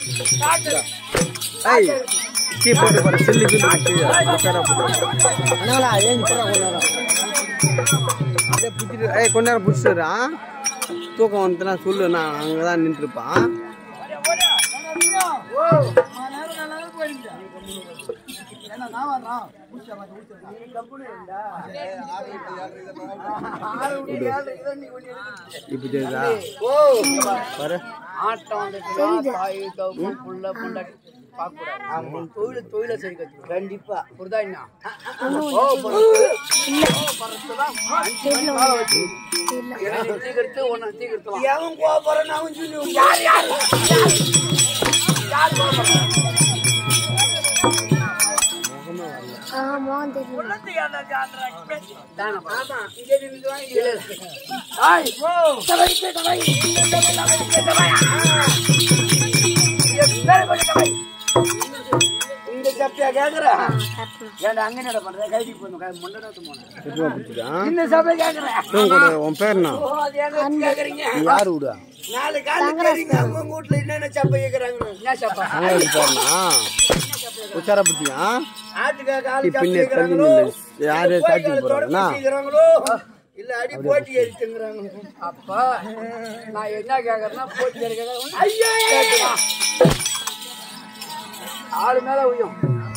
ஏய் கீ போட்டு பாரு சில்லு கில்லு கீ உட்கார போட்டு அண்ணாங்களா ஏன் போறா கொஞ்ச நேரம் அப்படியே பிடிச்சிட்டு ஏய் கொஞ்ச நேரம் பிடிச்சிட்டு ஆ தூக்கம் வந்துட்டுனா சொல்லு நான் அங்கே தான் நின்றுருப்பான் இப்போ தெரியுதா பாரு ஆட்டம் வந்துச்சுன்னா தாய் தப்பு புள்ள பொண்டாட்டி பார்க்கக்கூடாது தொழில தொழில சரி கற்றுக்கணும் கண்டிப்பா புரிதா என்ன ஓ தீக்கிரத்து ஒன்னு தீக்கிரத்துலாம் எவன் கோபுரம் அவன் சொல்லி யார் யார் யார் கோபுரம் இந்த சப்பையா கேக்குற ஏன்டா அங்க என்ன பண்ற கைதி போகணும் முண்டனத்து போன எதுவா பிடிச்சிட்டா இந்த சப்பை கேக்குற உன் பேர் என்ன ஓ அது ஏங்க கேக்குறீங்க நீ யார் விடா நாலு காலு தெரியுங்க அவங்க வீட்டுல என்னென்ன சப்பை கேக்குறாங்க என்ன சப்பா அங்கே பேர்னா உச்சார பிடிச்சியா ஆட்டுக்கா காலு இப்போ இன்னும் தள்ளி நில்லு யாரு சாட்சிக்கு போகிறாங்கண்ணா செய்யறாங்களோ இல்ல அடி போட்டி எடுத்துங்கிறாங்க அப்பா நான் என்ன கேக்குறேன்னா போட்டி எடுக்க ஐயோ ஆளு மேல உயும்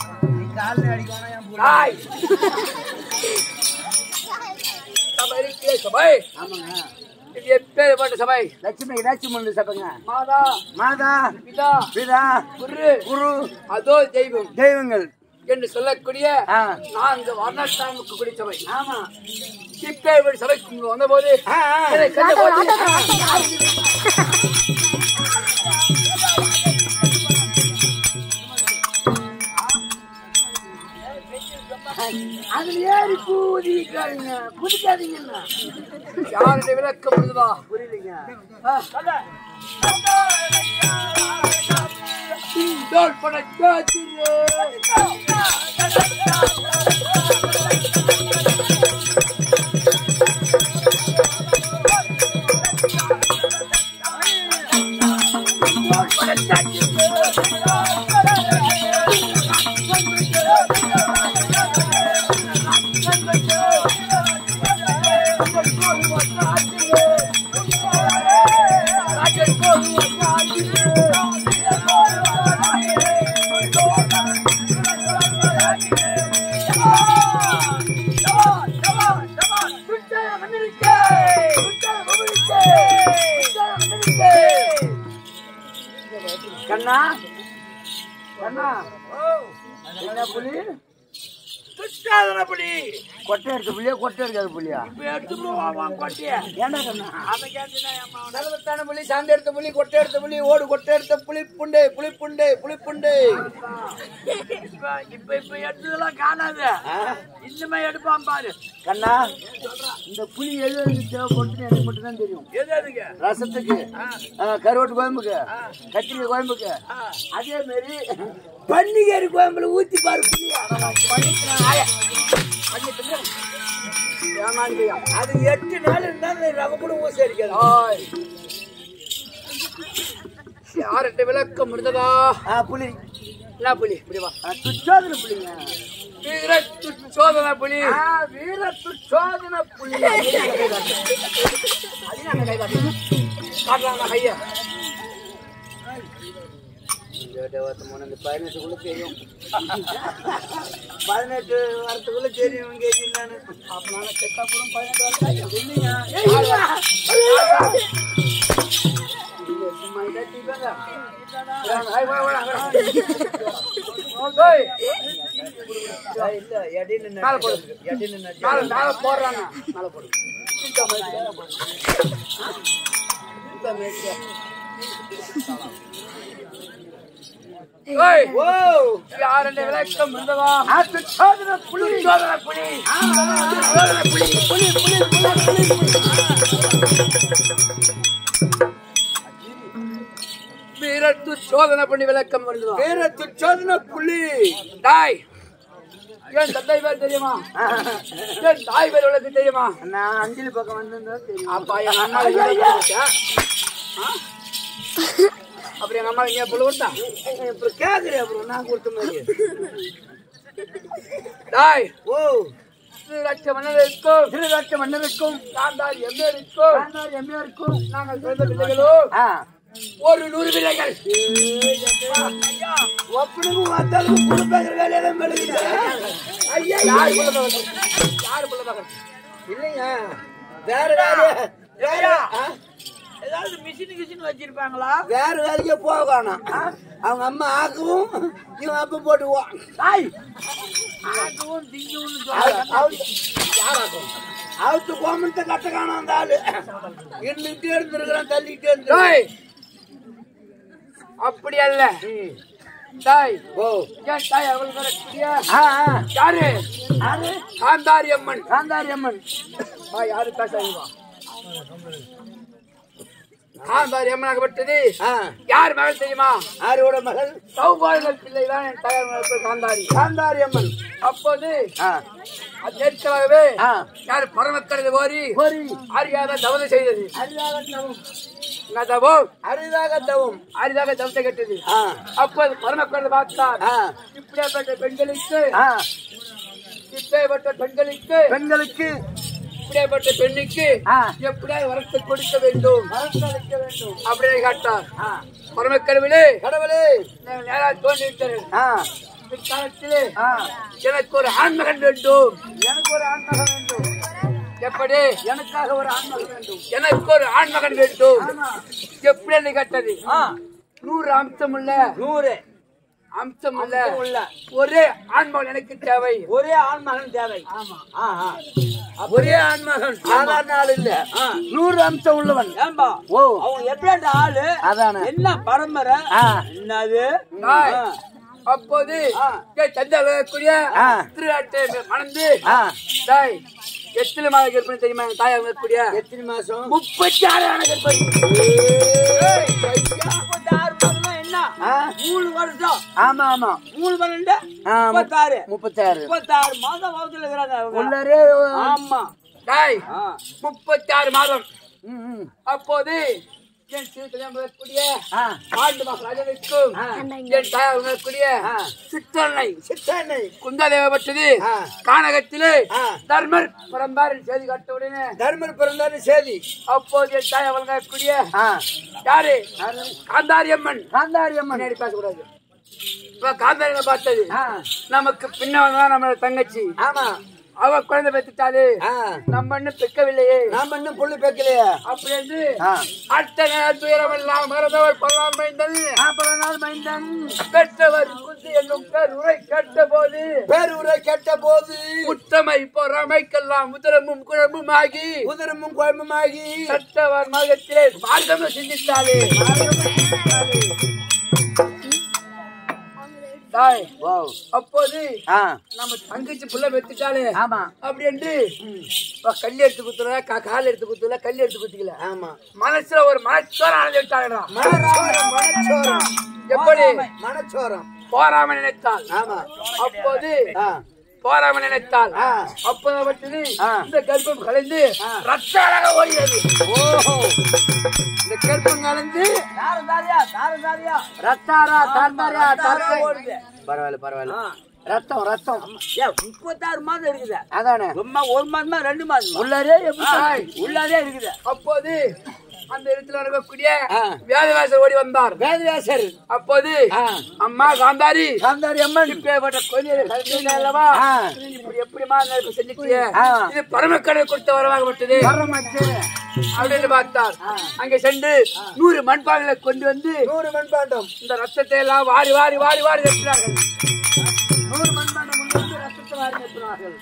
ஆய். சபை இருக்கே, சபை. இது எப்பேற்பட்ட சபை லட்சுமி லட்சுமி சபைங்க மாதா மாதா பிதா பிதா குரு குரு அதோ தெய்வம் தெய்வங்கள் என்று சொல்லக்கூடிய நான்கு வர்ணத்தாமுக்கு கூடிய சபை ஆமா இப்பேற்பட்ட சபைக்கு வந்த போது அதுல ஏறி கூதிக்காதீங்க குதிக்காதீங்க யாருடைய விளக்கம் புரியுதா புரியலைங்க தோல் பட கண்ணா கண்ணா என்ன புலி துஷ்டாதன புலி கொட்டை எடுத்த புலியா கொட்டை எடுக்காத புலியா இப்ப எடுத்து கொட்டைய ஏண்டா கண்ணா நலவத்தான புலி சாந்த எடுத்த புலி கொட்டை எடுத்த புலி ஓடு கொட்டை எடுத்த புலி புண்டை புலி புண்டை புலி புண்டை இப்ப இப்ப இப்ப எடுத்ததெல்லாம் காணாது இன்னுமே எடுப்பான் பாரு கண்ணா இந்த புலி எது எதுக்கு தேவைப்பட்டு எனக்கு மட்டும் தான் தெரியும் எது எதுக்கு ரசத்துக்கு ஆ, கருவாட்டு குழம்புக்கு கத்திரிக்காய் குழம்புக்கு அதே மாதிரி பன்னிக்கறி குழம்புல ஊத்தி பாரு புளி. பண்ணிக்கிறேன், ஆயா. பண்ணிக்கிறேன். ஏமாந்தியா. அது எட்டு நாள் இருந்தாலும் ரவ கூட ஊசி அடிக்காது யார்கிட்ட விளக்கம் முடிந்ததா புலி என்ன புலி இப்படி வா துச்சோதன புலிங்க வீர துச்சோதன புலி வீர துச்சோதன புலி காட்டலாம் ஐயா பதினெட்டுக்குள்ள தெரியும் பதினெட்டு வரத்துக்குள்ள தெரியும் இங்க என்னன்னு அப்ப நான் செட்டா கூட பதினெட்டு வரலாம் இல்லைங்க சும்மா இதை தீபாங்க போடுறாங்க மேல போடு யாருடைய விளக்கம் இருந்ததா சோதனை புலி சோதனை புலி சோதனை புலி புலி புலி புலி வீரத்து சோதனை பண்ணி விளக்கம் வருது வீரத்து சோதனை புலி டாய் ஏன் தந்தை பேர் தெரியுமா ஏன் தாய் பேர் உனக்கு தெரியுமா நான் அஞ்சலி பக்கம் வந்திருந்தா தெரியும் அப்பா என் அண்ணா அப்படி எங்க அம்மா இங்கே புள்ள கொடுத்தா அப்புறம் கேக்குறேன் அப்புறம் நான் கொடுத்த மாதிரி டாய் ஓ திரு லட்ச மன்னருக்கும் திருநாட்டு மன்னருக்கும் காந்தார் எம்ஏருக்கும் காந்தார் எம்ஏருக்கும் நாங்கள் பிறந்த பிள்ளைகளோ ஆ ஒரு நூறு பிள்ளைகள் ஒப்பனுக்கும் வாத்தாலும் கொடுப்பாங்கிற வேலையெல்லாம் மெழுகுது ஐயா யார் புள்ள பார்க்கறது? யார் புள்ள பார்க்கறது? இல்லைங்க வேற வேலைய வேற ஆ? ஏதாவது மிஷின் கிஷின் வச்சிருப்பாங்களா வேற வேலைக்கே போக காணோம் அவங்க அம்மா ஆக்கவும் இவன் அப்ப போட்டுக்குவான் தாய் ஆகவும் திங்கவும் யாராக்கும் அவுத்து கோமணத்தை கட்ட காணும் அந்த ஆளு இருந்துகிட்டே இருந்திருக்கிறான் தள்ளிக்கிட்டே இருந்து தாய் அப்படி அல்ல தாய் ஓ ஏன் தாய் அவள் வரக்கூடிய ஆ ஆ. யாரு யாரு காந்தாரி அம்மன் காந்தாரி அம்மன் வா, யாரு பேசாதீங்க காந்தாரி அம்மனாகப்பட்டது ஆ யார் மகள் தெரியுமா யாரோட மகள் சௌபாலிகள் பிள்ளை தான் என் தாயார் மகள் காந்தாரி காந்தாரி அம்மன் அப்போது ஆ அது நேர்ச்சலாகவே ஆ யார் பரமக்கடது ஓரி ஒரு அறியாத தவறு செய்தது அரிதாக தவம் என்ன தவம் அரிதாக தவம் அரிதாக தவத்தை கெட்டது ஆ அப்போது பரமக்கடது பார்த்தார் ஆ இப்படியாப்பட்ட பெண்களுக்கு ஆ இப்பேற்பட்ட பெண்களுக்கு பெண்களுக்கு இப்படியாப்பட்ட பெண்ணுக்கு ஆ எப்படியாவது வரத்தை கொடுக்க வேண்டும் மறந்தளிக்க வேண்டும் அப்படின்னு கேட்டார் ஆ பரமக்கடவுளே கடவுளே நான் நேராக தோன்றிவிட்டேன் ஆ பிற்காலத்திலே ஆ எனக்கு ஒரு ஆண்மகன் வேண்டும் எனக்கு ஒரு ஆண்மகன் வேண்டும் எப்படி எனக்காக ஒரு ஆண்மகன் வேண்டும் எனக்கு ஒரு ஆண்மகன் வேண்டும் ஆமா எப்படி கேட்டது ஆ நூறு அம்சம் உள்ள நூறு அம்சம் உள்ள அம்சம் உள்ள. ஒரே ஆண்மகன் எனக்கு தேவை ஒரே ஆண்மகன் தேவை ஆமா ஆ ஆ ஒரே ஆண்மகன் சாதாரண ஆள் இல்ல நூறு அம்சம் உள்ளவன் ஏம்பா ஓ அவங்க எப்படி ஆளு அதானே என்ன பரம்பரை ஆ என்னது தாய், அப்போது தந்தைய ஆ. திருநாட்டை மணந்து ஆ தாய் எத்தனை மாத கர்ப்பிணி தெரியுமா எங்க தாய் இருக்கக்கூடிய எத்தனை மாசம் முப்பத்தி ஆறு கர்ப்பிணி முப்பத்தாறு மாசம்னா என்ன ஆ மூணு வருஷம் ஆமா ஆமா மூணு பன்னெண்டு ஆ, முப்- முப்பத்தாறு முப்பத்தாறு முப்பத்தாறு மாசம் வகுத்துல இருக்கிறாங்க அவங்க. உள்ளரே ஆமா தாய் ஆ. முப்பத்தி ஆறு மாதம் ம், ம். அப்போது என் சிறுத்தலையம் இருக்கக்கூடிய ஆ ஆண்டு மகாராஜனுக்கும் ஆ. என் தாயார் இருக்கக்கூடிய ஆ. சிற்றன்னை சித்தானை குந்தாதேவ பட்டது ஆ. கானகத்திலே ஆ. தர்மர் பரம்பாரில் செய்தி காட்ட உடனே தர்மர் பிறந்தாரு சேதி அப்போது என் தாய் வழங்கக்கூடிய ஆ யாரு காந்தாரி அம்மன் காந்தாரி அம்மன் முன்னாடி பேசக்கூடாது இப்ப காந்தாரியை பார்த்தது ஆ நமக்கு பின்ன தான் நம்மளோட தங்கச்சி ஆமா அவ குழந்தை பெற்றுட்டாரு ஆ நம்ம இன்னும் பெக்கவில்லையே நாம இன்னும் புள்ளி பேக்கலையா அப்படி என்று ஆ அத்தனை துயரம் எல்லாம் மறந்தவர் பல்லார் மைந்தன் நாற்பது நாள் மைந்தன் பெற்றவர் குந்தி என்னும் பேர் உரை கேட்ட போது பேர் உரை கெட்ட போது குற்றமை பொறாமைக்கெல்லாம் முதலமும் குழம்பும் ஆகி உதிரமும் குழம்புமாகி சட்டவர் மார்க்கத்திலே மார்க்கம் சிந்தித்தாலே தாய் ஓ அப்போது ஆ நம்ம தங்கச்சி புள்ள பெத்துட்டாலே ஆமா அப்படி என்று இப்ப கல் எடுத்து குத்துற கா- கால் எடுத்து குத்துல கல் எடுத்து குத்திக்கல ஆமா மனசுல ஒரு மனச்சோர ஆனது விட்டாங்கடா மனச்சோரம் மனச்சோரம் எப்படி மனச்சோரம் போராம நினைத்தாள் ஆமா அப்போது ஆ போராம நினைத்தாள் ஆ. அப்போது பட்டது ஆ. இந்த கர்ப்பம் கலைந்து ரத்த அழக ஓடியது ஓஹோ இந்த கர்ப்பம் கலந்து தாரம் தாரியா தாரம் தாரியா ரத்தாரா தாத்தாரா தாத்தா ஓடுது பரவாயில்ல பரவாயில்ல ரத்தம் ரத்தம் ஏ முப்பத்தாறு மாதம் இருக்குது அதானே சும்மா ஒரு மாதமா ரெண்டு மாதமா உள்ளரே எப்படி தாய், உள்ளாதே இருக்குது அப்போது அந்த இடத்துல இருக்கக்கூடிய ஆ. வியாதிவாசர் ஓடி வந்தார் வேதவியாசர் அப்போது ஆ. அம்மா காந்தாரி காந்தாரி அம்மன் இப்பேற்பட்ட கொஞ்சம் கல்வியில அல்லவா ஆ. இப்படி எப்படிமா நடிப்பு செஞ்சுட்டிய ஆ. இது பரமக்கடை கொடுத்த வரவாகப்பட்டது வரமாச்சு அப்படின்னு பார்த்தார் அங்கே சென்று நூறு மண்பானைகளை கொண்டு வந்து நூறு மண்பாண்டம் இந்த ரத்தத்தை எல்லாம் வாரி வாரி வாரி வாரி வெட்டினார்கள் நூறு மண்பாண்டம் கொண்டு வந்து ரத்தத்தை வாரி நிறுத்தினார்கள்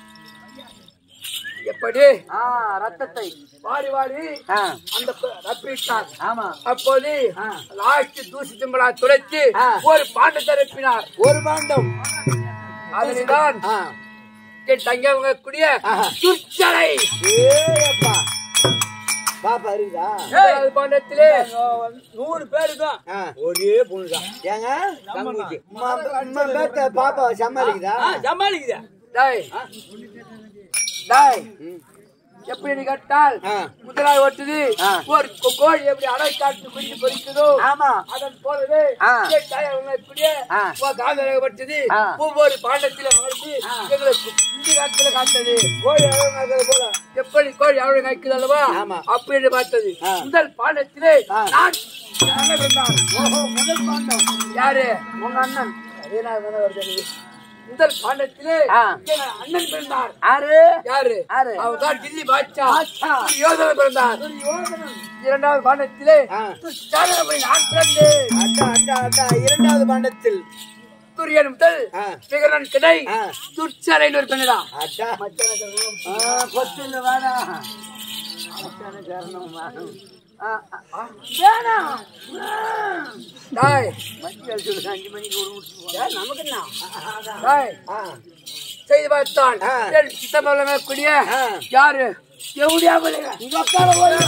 எப்படி ஆ ரத்தத்தை வாரி வாரி ஆ அந்த ரப்பிட்டார் ஆமா அப்போது ஆ. லாஸ்ட் தூசி திம்பளா துளைத்து ஆ. ஒரு பாண்டத்தை ரப்பினார் ஒரு பாண்டம் அதில்தான் ஆ என் தங்க கூடிய ஆஹா. துச்சலை ஏப்பா பாப்பா இருக்குதா முதலாவது பாண்டத்திலே நூறு பேருக்கும் ஆ ஒரே பொண்ணு தான் ஏங்க தங்கச்சி அம்மா அம்மா பேத்த பாப்பா சமாளிக்குதா சமாளிக்குதா டாய் டாய் எப்படி கேட்டால் ஆ. முதலாவது ஒட்டுது ஆ. ஒரு கொ- கோழி எப்படி அடை காட்டு குஞ்சு பொறிக்குதோ ஆமா அதன் போலவே ஆ. என் தாயார் இப்படியே ஆ. காதலப்பட்டது ஆ. ஒவ்வொரு பாண்டத்திலும் அமர்ந்து எங்களுக்கு குஞ்சு காத்துல காத்தது கோழி அழகாக போல எப்படி கோழி அவளை காய்க்குது அல்லவா ஆமா. அப்படி பார்த்தது ஆ. முதல் பாண்டத்திலே ஆ. நான் அண்ணன் இருந்தான். ஓஹோ முதல் பாண்டம் யாரு உங்க அண்ணன் அதே நான் தானே வருது எனக்கு. முதல் பாண்டத்திலே ஆ. என் அண்ணன் பிறந்தார் யாரு யாரு யாரு? அவர் தான் டில்லி பாட்சா பாட்சா. யோதனை பிறந்தார் இரண்டாவது பாண்டத்திலே ஆ. துச்சாதனை நான் பிறந்தேன் அட்டா அட்டா அட்டா இரண்டாவது பாண்டத்தில் சூரியன் முதல் ஆ. விகரன் கிடை ஆ. துர்ச்சரையில் ஒரு பெண்ணுதான் அட்டா ஆ, கொச்சில்ல வேணாம் மச்சான காரணம் வேணும். ஆ, ஆ, ஆ. வேணாம் டாய் மத்தியால் சொல்லுங்க அஞ்சு மணிக்கு ஒரு முடிச்சு நமக்கு என்ன டாய் ஆ செய்து பார்த்தான் ஆ. என் சித்தமல்லமே கூடிய ஆ. யாரு எவ்வளியா பிள்ளைங்க உங்க அக்கால போய்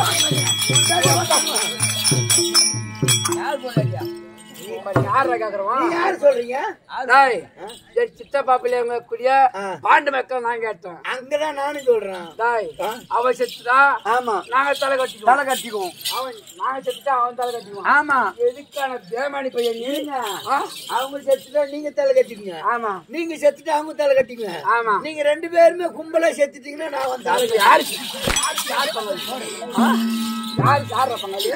யார் போனாங்க யார கேக்குறோம் யார் சொல்றீங்க டாய் என் சித்தப்பா பிள்ளைங்க கூடிய ஆ. பாண்டு மக்கள் நான் கேட்டேன் அங்கதான் நானும் சொல்றேன் டாய் ஆ. அவன் செத்துட்டா ஆமா நாங்க தலை கட்டிக்குவோம் தலை கட்டிக்குவோம் அவன் நாங்க செத்துட்டா அவன் தலை கட்டிக்குவான் ஆமா எதுக்கான பேமானி பையன் நீ ஆ? அவங்க செத்துட்டா நீங்க தலை கட்டிக்குங்க ஆமா நீங்க செத்துட்டு அவங்க தலை கட்டிக்குங்க ஆமா நீங்க ரெண்டு பேருமே கும்பலா செத்துட்டீங்கன்னா நான் வந்து தலை கட்டி- யாரு யாரு யார் பங்காளி ஆ? யாரு யார் பங்காளி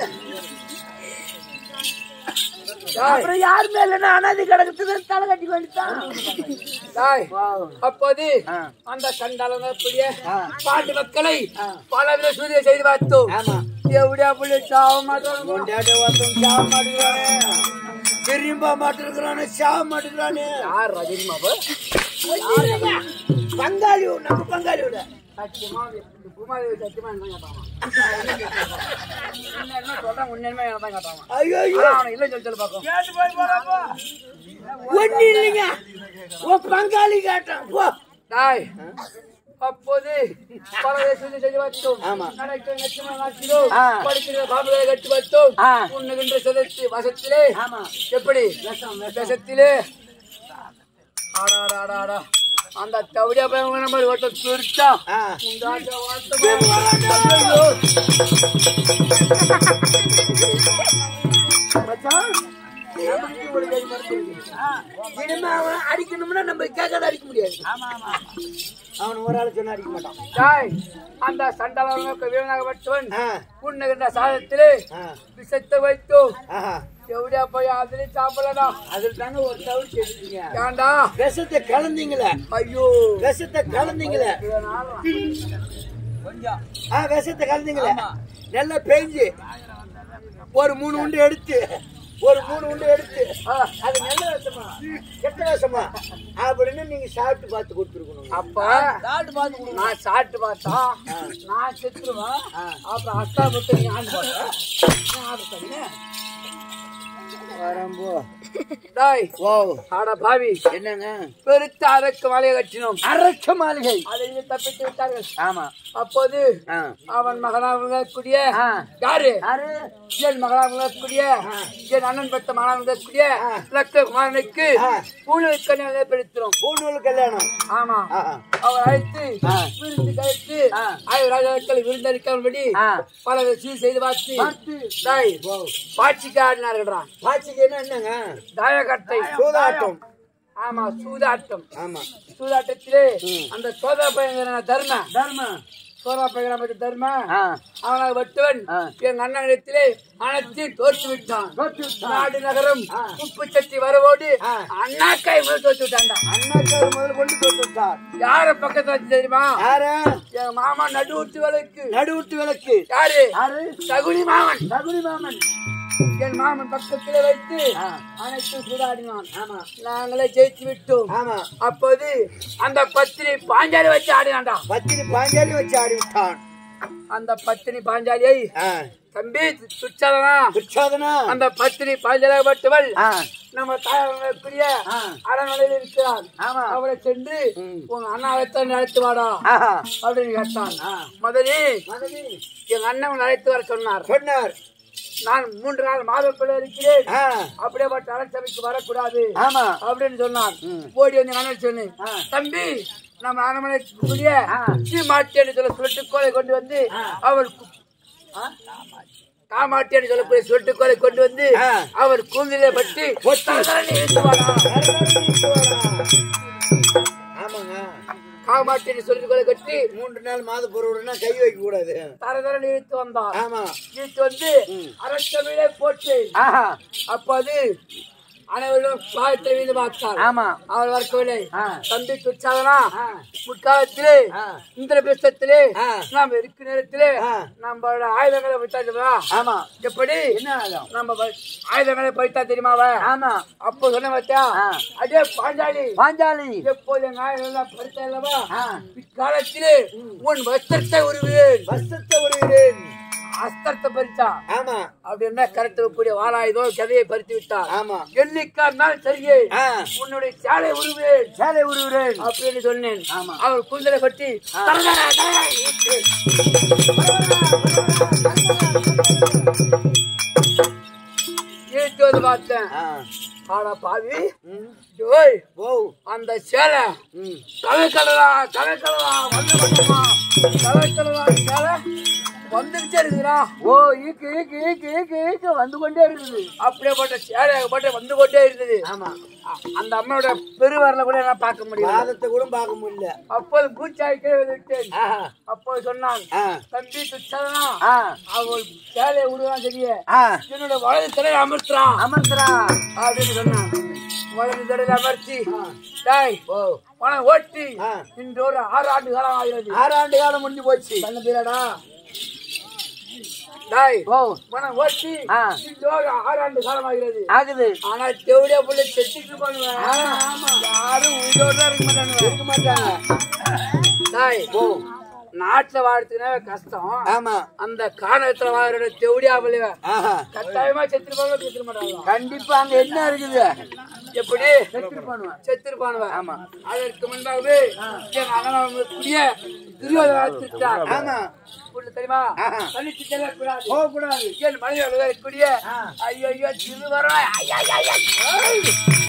டாய், அப்புறம் யாருமே இல்லைன்னா அனாதி கிடக்குது தலை கட்டி வேண்டித்தான் டாய், அப்போது ஆ. அந்த கண்டாளங்க கூடிய ஆ. பாண்டு மக்களை பலவித சூரிய செய்து பார்த்தோம் ஆமா எப்படியா புள்ளி சாவ மாட்டோம் கொண்டாட்ட ஒருத்தன் சாவ மாட்டேங்கிறானே திரும்ப மாட்டேங்கிறானே சாவ மாட்டேங்கிறானே யார் ரஜினிமாவு பங்காளி நம்ம பங்காளியோட சத்தியமா இந்த பூமாதேவி சத்தியமா என்ன கேட்டான் என்ன சொல்றான் உண்மையுமே என்ன தான் கேட்டான் ஐயோ ஐயோ ஆனா அவனை இல்லை சொல்லி சொல்லி பார்க்கும் ஒண்ணு இல்லைங்க உன் பங்காளி கேட்டான் போ டாய் அப்போது பல தேசத்தை செய்து பார்த்தோம் ஆமா. நடக்கிற நட்சத்திரம் நாட்டிலும் ஆ. படிக்கிற பாம்புகளை கட்டி பார்த்தோம் ஆ. உண்ணுகின்ற சதத்தி வசத்திலே ஆமா எப்படி விஷத்திலே ஆடா ஆடா ஆடா ஆடா அந்த தவிடியா பையன் நம்ம ஒருத்தர் பிரிச்சா ஆ. இந்த ஆட்ட வார்த்தை ஐயோ. மச்சான் நமக்கு ஒரு கை மருந்து இருக்கு. இனிமே அவன் அடிக்கணும்னா நம்ம கேட்காத அடிக்க முடியாது அவன் ஒரு ஆள் சொன்னா அடிக்க மாட்டான் டாய் அந்த சண்டலவனுக்கு வீணாகப்பட்டவன் ஆ, உண்ணுகின்ற சாதத்திலே ஆ, விஷத்தை வைத்தோம் ஆஹா. எவிடியா போய் அதுலயும் சாப்பிடலடா அதில் தாங்க ஒரு தவறு செய்தீங்க ஏன்டா விஷத்தை கலந்தீங்களே ஐயோ விஷத்தை கலந்தீங்களே ஆ விஷத்தை கலந்தீங்களே நல்லா பெஞ்சு ஒரு மூணு உண்டு எடுத்து ஒரு மூணு உண்டு எடுத்து ஆ, அது நல்ல விஷமா கெட்ட விஷமா அப்படின்னு நீங்க சாப்பிட்டு பார்த்து கொடுத்துருக்கணும் அப்ப நான் சாப்பிட்டு பார்த்தா நான் செத்துருவேன் அப்புறம் அஸ்தா மட்டும் நீ ஆண்டு போட்ட வரம்போ டாய் ஓ ஆட பாவி என்னங்க பெருத்த அரக்கு மலையை கட்டினோம் அரக்க மாளிகை அதை இங்கே தப்பித்து விட்டார்கள் ஆமா அப்போது ஆ. அவன் மகனாக கூடிய ஆ. யாரு யாரு என் மகனாக கூடிய என் அண்ணன் பெற்ற மகனாக கூடிய லக்க குமாரனுக்கு ஆ. பூணு கல்யாணம் ஏற்படுத்தினோம் பூநூல் கல்யாணம் ஆமா ஆஹா. அவர் அழைத்து ஆ. விருந்து கழித்து ஆ. ஆயுள் ராஜாக்கள் விருந்தளிக்காதபடி ஆ. பல சீர் செய்து பார்த்து பார்த்து. டாய் ஓ. பாட்சிக்கு ஆடினார்கள்டா பாச்சிக்கு என்ன என்னங்க தாயக்கட்டை சூதாட்டம் ஆமா சூதாட்டம் ஆமா சூதாட்டத்திலே அந்த சோதா பையன் தர்ம தர்மா சோதா பையன் தர்ம ஆ அவனால் வெட்டுவன் ஆ. என் அண்ணனிடத்திலே அனைத்து தோற்று விட்டான் தோற்று விட்டான். நாடு நகரம் ஆ. உப்பு சட்டி வரவோடு ஆ. அண்ணாக்காய் முதல் தோற்று விட்டான்டா அண்ணாக்கார் முதல் கொண்டு தோற்று விட்டார் யார பக்கத்துல வச்சு தெரியுமா யாரு என் மாமா நடு விட்டு வேலைக்கு நடுவுட்டு விளக்கு யாரு யாரு சகுனி மாமன் சகுனி மாமன் என் மாமன் பக்கத்திலே வைத்து ஆ. அனைத்து சூதாடினான் ஆமா நாங்களே ஜெயிச்சு விட்டோம் ஆமா அப்போது அந்த பத்தினி பாஞ்சாலி வச்சு ஆடினான்டா பத்தினி பாஞ்சாலி வச்சு ஆடி விட்டான் அந்த பத்தினி பாஞ்சாலியை ஆ. தம்பி துச்சாதனா துச்சாதனா அந்த பத்தினி பாஞ்சாலப்பட்டவள் ஆ. நம்ம தாயாருடைய ஆ. அரண்மனையில் இருக்கிறார் ஆமா. அவளை சென்று ம். உங்க அண்ணாவைத்தான் அழைத்து வாடா ஆஹா. அப்படின்னு கேட்டான் ஆ. மதனி மனைவி எங்க அண்ணன் அழைத்து வர சொன்னார் சொன்னார் நான் மூன்று நாள் மாதப்பிள்ளை இருக்கிறேன் ஆ. அப்படியேப்பட்ட அரசபைக்கு வரக்கூடாது ஆமா அப்படின்னு சொன்னான் ம். ஓடி வந்து நான் சொன்னேன் ஆ. தம்பி நம்ம அரண்மனை கூடிய சீமாட்டி என்று சொல்ல சுருட்டுக்கோலை கொண்டு வந்து அவர் கு- ஆ? காமாட்டி என்று சொல்லக்கூடிய சுருட்டுக்கோலை கொண்டு வந்து ஆ. அவர் கூந்திலே பற்றி தரதரன்னு இழுத்துவாரா. ஆமாங்க காமாட்டி என்று சுருட்டுக்கோலை கட்டி மூன்று நாள் மாத பொருள்னா கை வைக்க கூடாது தரதரன்னு இழுத்து வந்தார் ஆமா இழுத்து வந்து அரசமையிலே போட்டு அப்போது அனைவரும் பாகத்தில் வீடு பார்த்தார் ஆமா அவர் வரக்கவில்லை ஆ. தம்பி துச்சாதனா ஆ. முற்காலத்திலே ஆ. இந்திர பிரஸ்தத்திலே ஆ. நாம் இருக்கிற நேரத்திலே ஆ. நம்மளோட ஆயுதங்களை வைத்தா ஆமா எப்படி என்ன ஆகும் நம்ம வ- ஆயுதங்களை பைத்தா தெரியுமாவ ஆமா அப்போ சொன்ன பார்த்தியா ஆ. அடே பாஞ்சாலி பாஞ்சாலி எப்போது எங்க ஆயுதம் பறித்தா இல்லவா ஆ. இக்காலத்திலே உன் வஸ்திரத்தை உருவேன் வசத்தை வருகிறேன் அஸ்திரத்தை பறித்தா ஆமா அப்படின்னா கரெக்ட் கூடிய வாழாயுதம் கதையை பறித்து விட்டார் ஆமா எண்ணிக்கா இருந்தாலும் சரியே ஆ. உன்னுடைய சாலை உருவேன் சேலை உருகிறேன் அப்படின்னு சொன்னேன் ஆமா. அவர் குந்தலை கட்டி தரதரா, தரதரா, இழுத்து. இழுத்து வந்து பார்த்தேன் ஆனா பாவி ஜோய் ஓ அந்த சேலை ம் கலர் கலரா கலர் கலரா வந்து மட்டுமா கலர் கலரா சேலை வந்துகிட்டே இருக்குதுடா ஓ ஈக்கு ஈக்கு ஈக்கு ஈக்கு ஈக்கு வந்து கொண்டே இருக்குது அப்படியே போட்ட சேலை போட்டு வந்து கொண்டே இருக்குது ஆமா அ- அந்த அம்மாவோட பெருவரல கூட என்ன பார்க்க முடியல பாதத்தை கூட பார்க்க முடியல அப்போது பூச்சாய் கீழே விட்டேன் ஆஹா அப்போது சொன்னான் ஆ தம்பி துச்சதனா ஆ அவள் சேலையை விடுவான் தெரிய ஆ என்னோட வலது தலையில அமர்த்துறான் அமர்ந்தரா அப்படின்னு சொன்னான் வலது தலையில அமர்த்தி டாய் ஓ பணம் ஓட்டி ஆ. இன்று ஒரு ஆறு ஆண்டு காலம் ஆகிறது ஆறாண்டு காலம் முடிஞ்சு போச்சு பண்ண பேரடா டாய் ஓ பணம் ஓட்டி ஆ. இன்று ஒரு ஆறு ஆண்டு காலம் ஆகிறது ஆகுது ஆனா தேவடியா புள்ள செத்துட்டு பண்ணுவேன் யாரும் உயிரோட தான் இருக்க மாட்டானுங்க இருக்க மாட்டாங்க டாய் ஓ நாட்டுல வாழ்த்துனாவே கஷ்டம் ஆமா அந்த காணத்துல வாழ்ற தேவடியா புள்ளைவ ஆஹா கட்டாயமா செத்துருப்பாங்க செத்துரு மாட்டாங்க கண்டிப்பா அங்க என்ன இருக்குது எப்படி பண்ணுவேன் செத்துருப்பானுவ ஆமா அதற்கு முன்பாகவே எங்க அண்ணனுடைய துரியோதன திருட்டார் ஆமா புள்ள தெரியுமா ஆஹா. தனித்து செல்லக்கூடாது போக கூடாது என் மனைவி இருக்கக்கூடிய ஐயோ ஐயோ திருவரம்